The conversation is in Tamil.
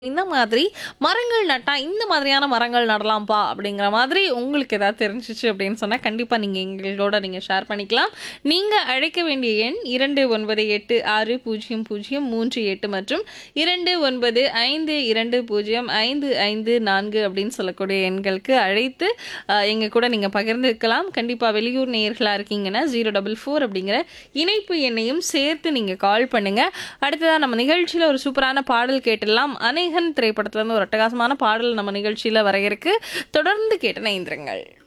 இந்த மாதிரி மரங்கள் நட்டா இந்த மாதிரியான மரங்கள் நடலாம்ப்பா அப்படிங்கிற மாதிரி உங்களுக்கு ஏதாவது தெரிஞ்சிச்சு அப்படின்னு சொன்னா கண்டிப்பா நீங்க எங்களோட நீங்க ஷேர் பண்ணிக்கலாம் நீங்க அழைக்க வேண்டிய எண் இரண்டு ஒன்பது எட்டு ஆறு பூஜ்ஜியம் பூஜ்ஜியம் மூன்று எட்டு மற்றும் இரண்டு ஒன்பது ஐந்து இரண்டு பூஜ்ஜியம் ஐந்து ஐந்து நான்கு அப்படின்னு சொல்லக்கூடிய எண்களுக்கு அழைத்து அஹ், எங்க கூட நீங்க பகிர்ந்துக்கலாம் கண்டிப்பா வெளியூர் நேயர்களா இருக்கீங்கன்னா ஜீரோ டபுள் ஃபோர் அப்படிங்கிற இணைப்பு எண்ணையும் சேர்த்து நீங்க கால் பண்ணுங்க அடுத்ததா நம்ம நிகழ்ச்சியில ஒரு சூப்பரான பாடல் கேட்டுடலாம் அநேகன் திரைப்படத்துல இருந்து ஒரு அட்டகாசமான பாடல் நம்ம நிகழ்ச்சியில வர இருக்கு தொடர்ந்து கேட்டு நைந்திருங்கள்